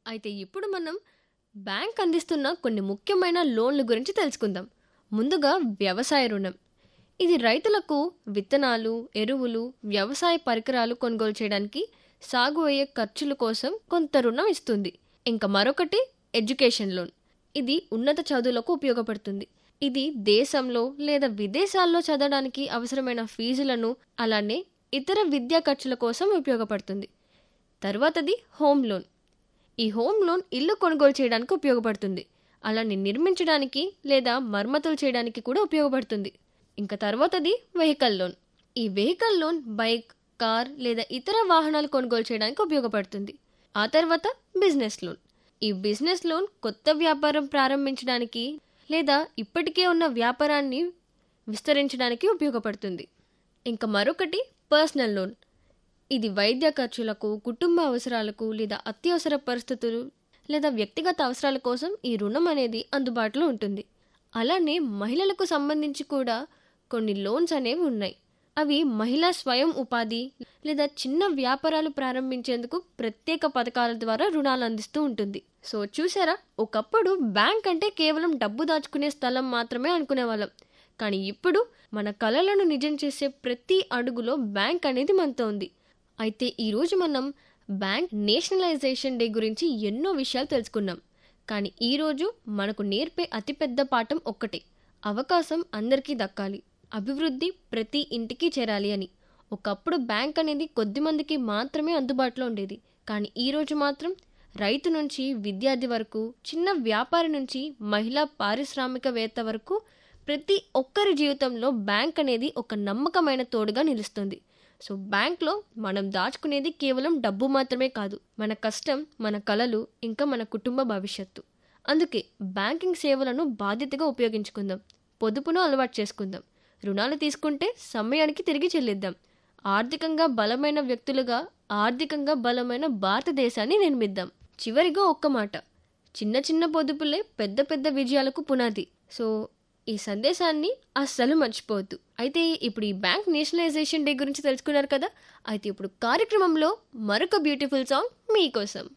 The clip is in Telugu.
అయితే ఇప్పుడు మనం బ్యాంక్ అందిస్తున్న కొన్ని ముఖ్యమైన లోన్ల గురించి తెలుసుకుందాం ముందుగా వ్యవసాయ రుణం ఇది రైతులకు విత్తనాలు ఎరువులు వ్యవసాయ పరికరాలు కొనుగోలు చేయడానికి సాగు అయ్యే ఖర్చుల కోసం కొంత రుణం ఇస్తుంది ఇంకా మరొకటి ఎడ్యుకేషన్ లోన్ ఇది ఉన్నత చదువులకు ఉపయోగపడుతుంది ఇది దేశంలో లేదా విదేశాల్లో చదవడానికి అవసరమైన ఫీజులను అలానే ఇతర విద్యా ఖర్చుల కోసం ఉపయోగపడుతుంది తర్వాతది హోమ్ లోన్ ఈ హోమ్ లోన్ ఇల్లు కొనుగోలు చేయడానికి ఉపయోగపడుతుంది అలానే నిర్మించడానికి లేదా మరమ్మతులు చేయడానికి కూడా ఉపయోగపడుతుంది ఇంకా తర్వాతది వెహికల్ లోన్ ఈ వెహికల్ లోన్ బైక్ కార్ లేదా ఇతర వాహనాలు కొనుగోలు చేయడానికి ఉపయోగపడుతుంది ఆ తర్వాత బిజినెస్ లోన్ ఈ బిజినెస్ లోన్ కొత్త వ్యాపారం ప్రారంభించడానికి లేదా ఇప్పటికే ఉన్న వ్యాపారాన్ని విస్తరించడానికి ఉపయోగపడుతుంది ఇంకా మరొకటి పర్సనల్ లోన్ ఇది వైద్య ఖర్చులకు కుటుంబ అవసరాలకు లేదా అత్యవసర పరిస్థితులు లేదా వ్యక్తిగత అవసరాల కోసం ఈ రుణం అనేది అందుబాటులో ఉంటుంది అలానే మహిళలకు సంబంధించి కూడా కొన్ని లోన్స్ అనేవి ఉన్నాయి అవి మహిళా స్వయం ఉపాధి లేదా చిన్న వ్యాపారాలు ప్రారంభించేందుకు ప్రత్యేక పథకాల ద్వారా రుణాలు అందిస్తూ ఉంటుంది సో చూసారా ఒకప్పుడు బ్యాంక్ అంటే కేవలం డబ్బు దాచుకునే స్థలం మాత్రమే అనుకునేవాళ్ళం కానీ ఇప్పుడు మన కలలను నిజం చేసే ప్రతి అడుగులో బ్యాంక్ అనేది మనతో ఉంది అయితే ఈరోజు మనం బ్యాంక్ నేషనలైజేషన్ డే గురించి ఎన్నో విషయాలు తెలుసుకున్నాం కానీ ఈరోజు మనకు నేర్పే అతిపెద్ద పాఠం ఒక్కటే అవకాశం అందరికీ దక్కాలి అభివృద్ధి ప్రతి ఇంటికి చేరాలి అని ఒకప్పుడు బ్యాంక్ అనేది కొద్ది మందికి మాత్రమే అందుబాటులో ఉండేది కానీ ఈరోజు మాత్రం రైతు నుంచి విద్యార్థి వరకు చిన్న వ్యాపారి నుంచి మహిళా పారిశ్రామికవేత్త వరకు ప్రతి ఒక్కరి జీవితంలో బ్యాంక్ అనేది ఒక నమ్మకమైన తోడుగా నిలుస్తుంది సో బ్యాంక్లో మనం దాచుకునేది కేవలం డబ్బు మాత్రమే కాదు మన కష్టం మన కలలు ఇంకా మన కుటుంబ భవిష్యత్తు అందుకే బ్యాంకింగ్ సేవలను బాధ్యతగా ఉపయోగించుకుందాం పొదుపును అలవాటు చేసుకుందాం రుణాలు తీసుకుంటే సమయానికి తిరిగి చెల్లిద్దాం ఆర్థికంగా బలమైన వ్యక్తులుగా ఆర్థికంగా బలమైన భారతదేశాన్ని నిర్మిద్దాం చివరిగా ఒక్క మాట చిన్న చిన్న పొదుపులే పెద్ద పెద్ద విజయాలకు పునాది సో ఈ సందేశాన్ని అస్సలు మర్చిపోవద్దు అయితే ఇప్పుడు ఈ బ్యాంక్ నేషనలైజేషన్ డే గురించి తెలుసుకున్నారు కదా అయితే ఇప్పుడు కార్యక్రమంలో మరొక బ్యూటిఫుల్ సాంగ్ మీకోసం